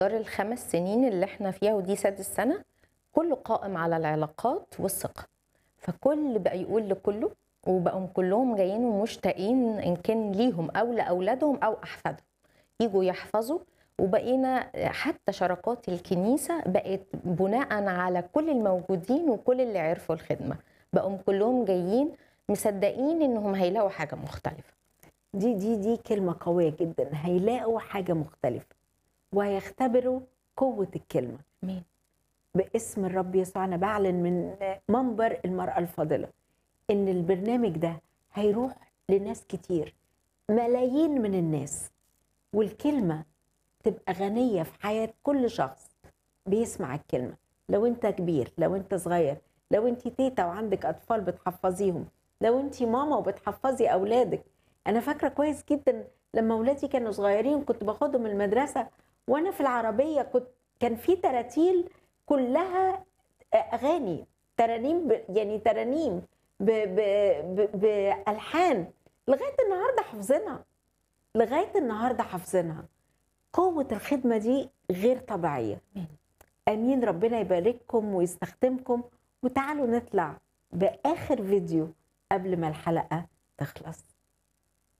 مدار الخمس سنين اللي احنا فيها ودي سادس سنة كله قائم على العلاقات والثقة فكل بقى يقول لكله وبقوا كلهم جايين ومشتاقين ان كان ليهم او لاولادهم او احفادهم يجوا يحفظوا وبقينا حتى شراكات الكنيسة بقت بناء على كل الموجودين وكل اللي عرفوا الخدمة بقوا كلهم جايين مصدقين انهم هيلاقوا حاجة مختلفة دي دي دي كلمة قوية جدا هيلاقوا حاجة مختلفة وهيختبروا قوة الكلمة مين باسم الرب يسوع أنا بعلن من منبر المرأة الفاضلة إن البرنامج ده هيروح لناس كتير ملايين من الناس والكلمة تبقى غنية في حياة كل شخص بيسمع الكلمة لو انت كبير لو انت صغير لو انت تيتا وعندك أطفال بتحفظيهم لو انت ماما وبتحفظي أولادك أنا فاكرة كويس جدا لما أولادي كانوا صغيرين كنت باخدهم المدرسة وأنا في العربية كنت كان في تراتيل كلها أغاني ترانيم ب... يعني ترانيم ب... ب... ب... بألحان لغاية النهاردة حافظينها لغاية النهاردة حافظينها قوة الخدمة دي غير طبيعية أمين ربنا يبارككم ويستخدمكم وتعالوا نطلع بآخر فيديو قبل ما الحلقة تخلص